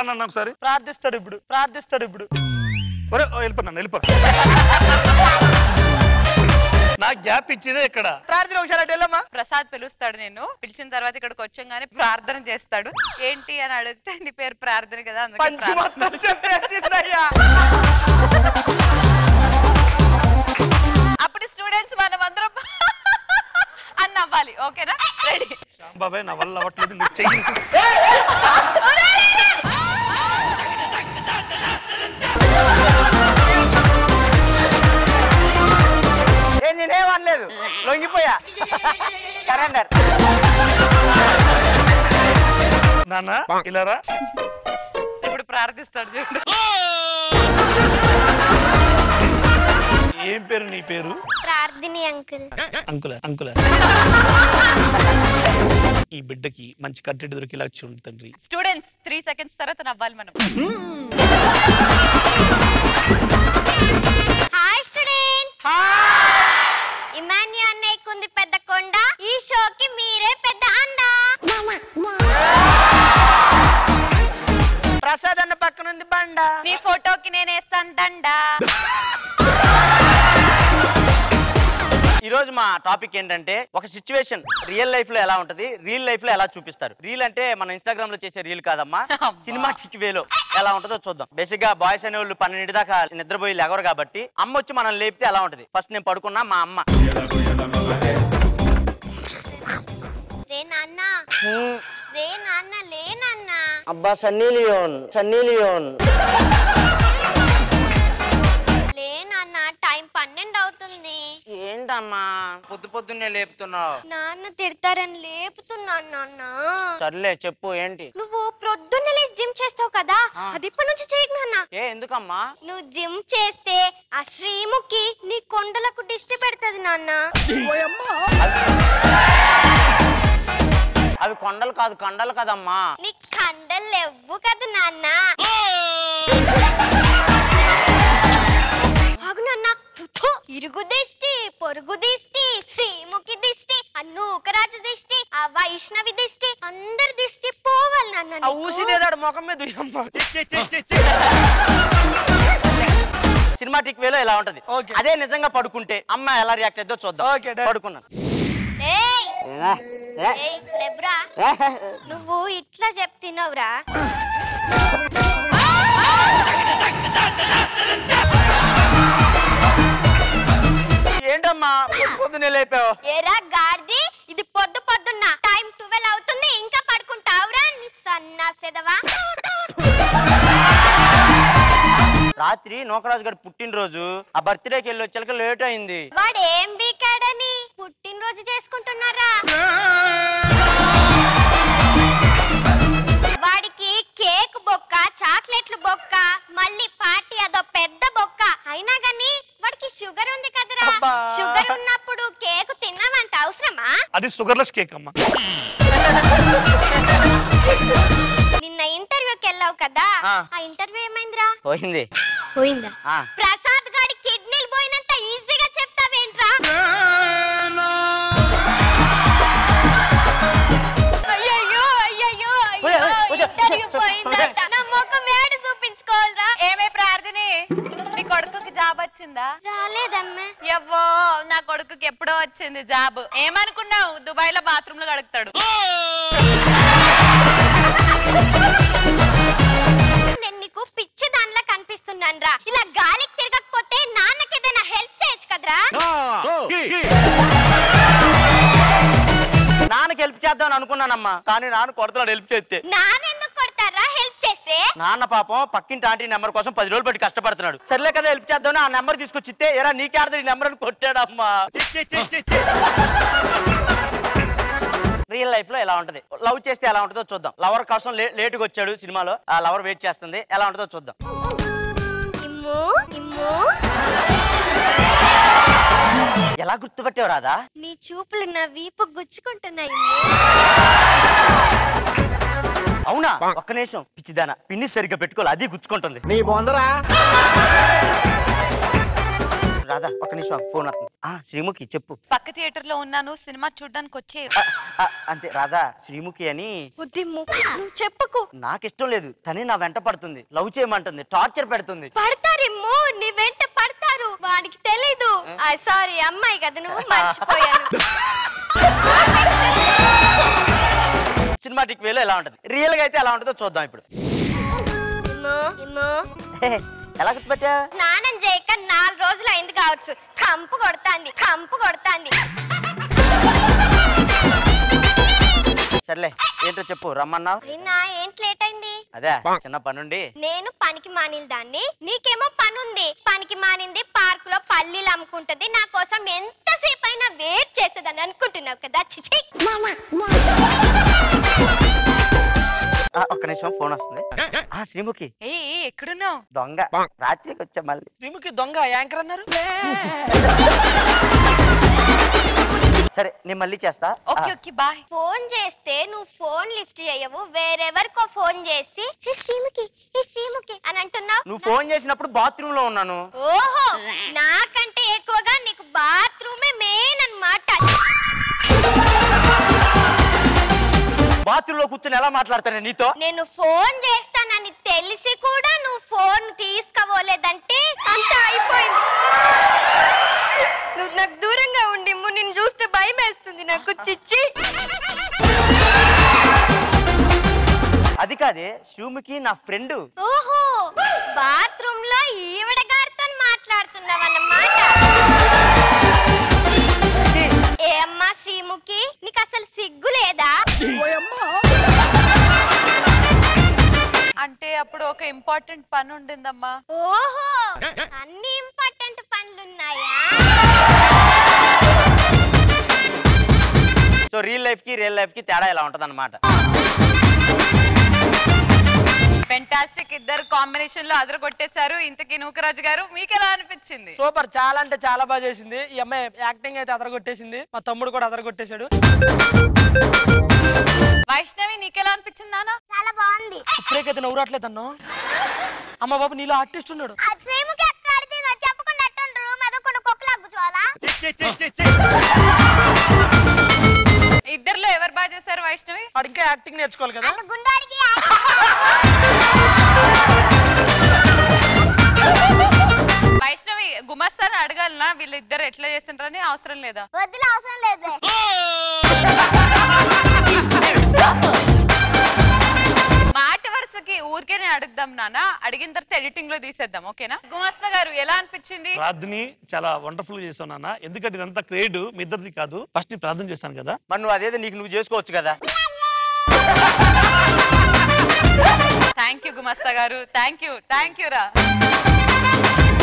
నాన్న ఒకసారి ప్రార్థిస్తాడు ఇప్పుడు ప్రార్థిస్తాడు ఇప్పుడు ఒరే ఓ, వెళ్ళిపో నాన్న వెళ్ళిపో నా గ్యాప్ ఇచ్చేదే ఇక్కడ ప్రార్థన ఒకసారి అటు వెళ్ళమ్మా ప్రసాద్ పిలుస్తాడు నేను పిలిచిన తర్వాత ఇక్కడికి వచ్చంగానే ప్రార్థన చేస్తాడు ఏంటి అని అడిగితే నీ పేరు ప్రార్థన కదా అందుకే పంచి ప్రార్థన. మొత్తం చెప్పేసిందయ్యా అప్పుడు స్టూడెంట్స్ మనం అందరం అని నవ్వాలి ఓకేనా రెడీ బాబాయ్ నా వల్ల అవ్వట్లేదు నువ్వు చెయ్యి ఏం నేనేం అనలేదు లొంగిపోయా సరెండర్ నాన్న ఇలా రా ఇప్పుడు ప్రార్థిస్తాడు చూడు ఏం పేరు నీ పేరు ప్రార్థని అంకుల్ అంకుల అంకుల ఈ బిడ్డకి మంచి కంటెంట్ దొరికేలా చూడు తండ్రి స్టూడెంట్స్ త్రీ సెకండ్స్ తర్వాత నవ్వాలి మనం హాయ్ స్టూడెంట్స్ ఇమాన్యు అన్నయ్యకు ఉంది పెద్ద కొండ ఈ షోకి మీరే పెద్ద అండ ప్రసాద్ అన్న పక్కన ఉంది బండ నీ ఫోటోకి నేను వేస్తాను దండ ఈ రోజు మా టాపిక్ ఏంటంటే ఒక సిచ్యువేషన్ రియల్ లైఫ్ లో ఎలా ఉంటది రియల్ లైఫ్ లో ఎలా చూపిస్తారు రీల్ అంటే మన ఇన్స్టాగ్రామ్ లో చేసే రీల్ కాదమ్మా సినిమాటిక్ వేలో ఎలా ఉంటుందో చూద్దాం బేసిక్ గా బాయ్స్ అనే వాళ్ళు పన్నెండు దాకా నిద్రపోయి లేవరు కాబట్టి అమ్మ వచ్చి మనం లేపితే ఎలా ఉంటది ఫస్ట్ నేను పడుకున్నా మా అమ్మ రే నాన్న రే నాన్న లే నాన్న అబ్బా సన్నీ లియోన్ సన్నీ లియోన్ లే నాన్న టైం పన్నెండు అవుతుంది ఏంటమ్మా పొద్దు పొద్దున్నే లేపుతున్నావు నాన్న తిడతారని లేపుతున్నాను నాన్న సర్లే చెప్పు ఏంటి నువ్వు ప్రొద్దున్న లేచి జిమ్ చేస్తావు కదా అది ఇప్పటి నుంచి చేయకు నాన్న ఏ ఎందుకమ్మా నువ్వు జిమ్ చేస్తే ఆ శ్రీముఖి నీ కొండలకు దిష్టి పెడుతుంది నాన్న అవి కొండలు కాదు కండలు కదమ్మా నీ కండలు లేవు కదా నాన్న ఆగు నాన్న థు, ఇరుగు దిష్టి పొరుగు దిష్టి శ్రీముఖి దిష్టి ఆ నూకరాజు దిష్టి ఆ వైష్ణవి దిష్టి అందరి దిష్టి పోవాలి నాన్న ఆ నీకు. ఊసినేదాడు ముఖం మీద ఉయ్యమ్మ. సినిమాటిక్ వేలో ఎలా ఉంటది Okay. అదే నిజంగా పడుకుంటే అమ్మ ఎలా రియాక్ట్ అవుతుందో చూద్దాం Okay, done. పడుకున్నాను ఏయ్ ఏ? ఏ? ఏయ్, లెబ్రా ఏ? నువ్వు ఇట్లా చెప్తున్నావురా ఏంటమ్మా పొద్దు పొద్దునే లేపావు ఏరా గాడిది ఇది పొద్దు పొద్దున్న టైం ట్వెల్వ్ అవుతుంది ఇంకా పడుకుంటావురా నీ సన్నాసెదవా రాత్రి నూకరాజు గారి పుట్టినరోజు ఆ బర్త్డేకి వెళ్ళి వచ్చాక లేట్ అయింది వాడు ఏం బీకాడని పుట్టినరోజు చేసుకుంటున్నారా వాడికి కేక్ బొక్క చాక్లెట్లు బొక్క మళ్ళీ పార్టీ అదో పెద్ద బొక్క అయినా గాని వాడికి షుగర్ ఉంది కదరా అబ్బా. షుగర్ ఉన్నప్పుడు కేక్ తిన్నామంట అవసరమా అది షుగర్లెస్ కేక్ అమ్మా నిన్న ఇంటర్వ్యూకి వెళ్ళావు కదా ఆ. ఆ ఇంటర్వ్యూ ఏమైందిరా పోయింది పోయిందా ఆ. ప్రసాద్ గాడి కిడ్నీలు పోయినంత ఈజీగా చెప్తావేంట్రా అయ్యయ్యో అయ్యయ్యో ఓయ్, అయ్యో ఓయ్, ఓయ్, ఇంటర్వ్యూ ఓయ్. పోయిందంట నా ముఖం ఏడు చూపించుకోవాలిరా ఏమే ప్రార్థని నీ కొడుకుకి జాబ్ వచ్చిందా రాలేదమ్మా ఎవ్వో నా కొడుకుకి ఎప్పుడో వచ్చింది జాబ్ ఏమనుకున్నావు దుబాయ్ లో బాత్రూమ్ లో కడుగుతాడు నేను నీకు పిచ్చి దానిలా కనిపిస్తున్నాను రా ఇలా గాలికి తిరగకపోతే నాన్నకి ఏదైనా హెల్ప్ చేయొచ్చు కదరా నాన్నకి హెల్ప్ చేద్దామని అనుకున్నానమ్మా కానీ నాన్న కొడతాడు హెల్ప్ చేస్తే నాన్నెందుకు కొడతారా హెల్ప్ చేస్తే నాన్న పాపం పక్కింటి ఆంటీ నెంబర్ కోసం పది రోజులు బట్టి కష్టపడుతున్నాడు సర్లే కదా హెల్ప్ చేద్దామని ఆ నెంబర్ తీసుకొచ్చి ఇస్తే ఎరా నీకే ఆడతాడు ఈ నెంబర్ అని కొట్టాడమ్మా రియల్ లైఫ్ లో ఎలా ఉంటది లవ్ చేస్తే ఎలా ఉంటుందో చూద్దాం లవర్ కోసం లే- లేటుగా వచ్చాడు సినిమాలో ఆ లవర్ వెయిట్ చేస్తుంది ఎలా ఉంటుందో చూద్దాం ఇమ్ము ఇమ్ము ఎలా గుర్తుపట్టావు రాదా నీ చూపులు నా వీపు గుచ్చుకుంటున్నాయి అవునా ఒక్క నిమిషం పిచ్చిదానా పిన్ని సరిగ్గా పెట్టుకోవాలి అది గుచ్చుకుంటుంది నీ బొందరా రాదా ఒక నిమిషం ఫోన్ వస్తుంది ఆ శ్రీముఖి చెప్పు పక్క థియేటర్ లో ఉన్నాను సినిమా చూడడానికి వచ్చే ఆ, ఆ, అంతే రాధా శ్రీముఖి అని ఉద్దిమ్ము నువ్వు చెప్పుకు నాకు ఇష్టం లేదు తనే నా వెంట పడుతుంది లవ్ చేయమంటుంది టార్చర్ పెడుతుంది పడతారేమో నీ వెంట పడతారు వానికి తెలీదు సారీ అమ్మాయి కదా నువ్వు మర్చిపోయాను సినిమాటిక్ వేలో ఎలా ఉంటది రియల్ గా అయితే ఎలా ఉంటుందో చూద్దాం ఇప్పుడు ఇమ్మో, ఇమ్మో. హే, ఎలా గుర్తుపెట్టా స్నానం చేయక నాలుగు రోజులు అయింది కావచ్చు కంపు కొడతాంది కంపు కొడతాంది సర్లే ఏంటో చెప్పు రమ్మన్నావు అయినా ఏంటి లేట్ అయింది అదే చిన్న పనుండి నేను పనికి మానిన దాన్ని నీకేమో పని ఉంది పనికి మానింది పార్క్ లో పల్లీలు అమ్ముకుంటది నా కోసం ఎంతసేపు అయినా వెయిట్ చేస్తుందని అనుకుంటున్నావు కదా చిచి ఆ, ఒక్క నిమిషం ఫోన్ వస్తుంది ఆ శ్రీముఖి ఏ ఏ, ఎక్కడున్నావు దొంగ రాత్రికి వచ్చా మళ్ళీ శ్రీముఖి దొంగ యాంకర్ అన్నారు సరే నేను మళ్ళీ చేస్తా ఓకే ఓకే బాయ్ ఫోన్ చేస్తే నువ్వు ఫోన్ లిఫ్ట్ చేయవు వేరెవరికో ఫోన్ చేసి "హే శ్రీముఖి హే శ్రీముఖి అని అంటున్నావు నువ్వు ఫోన్ చేసినప్పుడు బాత్రూమ్ లో ఉన్నాను ఓహో నాకంటే ఎక్కువగా నీకు బాత్రూమే మెయిన్ అన్నమాట బాత్రూమ్ లో కూర్చొని ఎలా మాట్లాడతాను నీతో నేను ఫోన్ చేస్తానని తెలిసి కూడా నువ్వు ఫోన్ తీసుకోలేదంటే అంత అయిపోయింది నువ్వు నాకు దూరంగా ఉండి నిన్ను చూస్తే భయం వేస్తుంది నాకు చిచ్చి అది కాదే శ్రీముఖి నా ఫ్రెండ్ ఓహో బాత్రూమ్ లో ఈవిడ గారితో మాట్లాడుతున్నావన్నమాట ఏ అమ్మా శ్రీముఖి నీకు అసలు సిగ్గు లేదా అంటే అప్పుడు ఒక ఇంపార్టెంట్ పని ఉండిందమ్మా ఓహో అన్ని ఇంపార్టెంట్ పనులున్నాయా సో రియల్ లైఫ్ కి రియల్ లైఫ్ కి తేడా ఎలా ఉంటది అనమాట ఫెంటాస్టిక్ ఇద్దరు కాంబినేషన్ లో అదర కొట్టేశారు ఇంతకీ నూకరాజు గారు మీకు ఎలా అనిపించింది సూపర్ చాలా అంటే చాలా బాగా చేసింది ఈ అమ్మాయి యాక్టింగ్ అయితే అదరగొట్టేసింది మా తమ్ముడు కూడా అదరగొట్టేశాడు వైష్ణవి నీకెలా అనిపించింది నాన్న చాలా బాగుంది ఇప్పుడేకైతే నవ్వు రావట్లేదు అన్న అమ్మ బాబు నీలో ఆర్టిస్ట్ ఉన్నాడు శ్రీముఖి ఎక్కడ ఆడుతుందో చెప్పకుండా ఎట్టుండ్రు మెదకుండా కుక్కలా కూర్చోవాలా ఇద్దర్లో ఎవరు బాగా చేశారు వైష్ణవి వాడు ఇంకా యాక్టింగ్ నేర్చుకోవాలి కదా గుండాడికి వైష్ణవి గుమస్తాను అడగాలనా వీళ్ళిద్దరు ఎట్లా చేసిండ్రని అవసరం లేదా వద్దులే అవసరం లేదు మాట వరుసకి ఊరికేనే అడుగుదాం నాన్న అడిగిన తర్వాత ఎడిటింగ్ లో తీసేద్దాం ఓకేనా గుమస్తా గారు ఎలా అనిపించింది ప్రార్థని చాలా వండర్ఫుల్ చేసావు నాన్న ఎందుకంటే ఇదంతా క్రియేట్ మీ ఇద్దరిది కాదు ఫస్ట్ నీ ప్రార్థన చేశాను కదా మరి నువ్వు అదేదో నీకు నువ్వు చేసుకోవచ్చు కదా థ్యాంక్ యూ గుమస్తా గారు థ్యాంక్ యూ థ్యాంక్ యూ రా